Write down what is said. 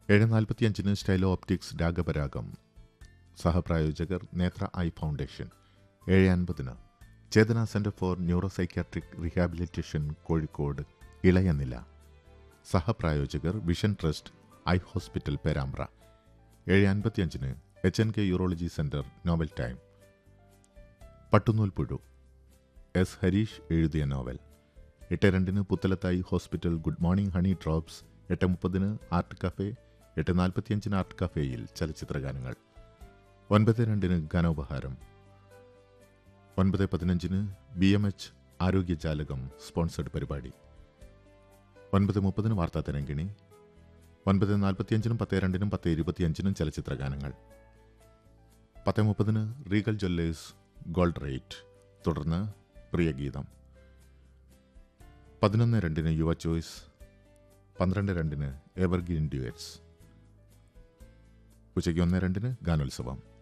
ഏഴ് നാൽപ്പത്തിയഞ്ചിന് സ്റ്റൈലോ ഓപ്റ്റിക്സ് രാഗപരാഗം സഹപ്രായോജകർ നേത്ര ഐ ഫൗണ്ടേഷൻ ഏഴ് അൻപതിന് Chetana centre for neuro psychiatric rehabilitation Kozhikode ഇളയനില സഹപ്രായോജകർ vision trust eye hospital Perambra ഏഴ് അൻപത്തിയഞ്ചിന് H N K urology centre novel time പട്ടുനൂൽ പുഴു എസ് ഹരീഷ് എഴുതിയ നോവൽ എട്ട് രണ്ടിന് പുത്തലത്തായി hospital good morning honey drops എട്ട് മുപ്പതിന് ആർട്ട് കഫേ എട്ട് നാൽപ്പത്തിയഞ്ചിന് ആർട്ട് കഫേയിൽ ചലച്ചിത്ര ഗാനങ്ങൾ ഒൻപത് രണ്ടിന് ഗാനോപഹാരം ഒൻപത് പതിനഞ്ചിന് ബി എം എച്ച് ആരോഗ്യജാലകം സ്പോൺസർഡ് പരിപാടി ഒൻപത് മുപ്പതിന് വാർത്താ തരങ്കിണി ഒൻപത് നാൽപ്പത്തിയഞ്ചിനും പത്ത് രണ്ടിനും പത്ത് ഇരുപത്തിയഞ്ചിനും ചലച്ചിത്ര ഗാനങ്ങൾ പത്ത് മുപ്പതിന് റീഗൽ ജ്വല്ലേഴ്സ് ഗോൾഡ് റേറ്റ് തുടർന്ന് പ്രിയഗീതം പതിനൊന്ന് രണ്ടിന് യുവ ചോയ്സ് പന്ത്രണ്ട് രണ്ടിന് എവർഗ്രീൻ ഡ്യുവറ്റ്സ് ഉച്ചയ്ക്ക് ഒന്ന് രണ്ടിന് ഗാനോത്സവം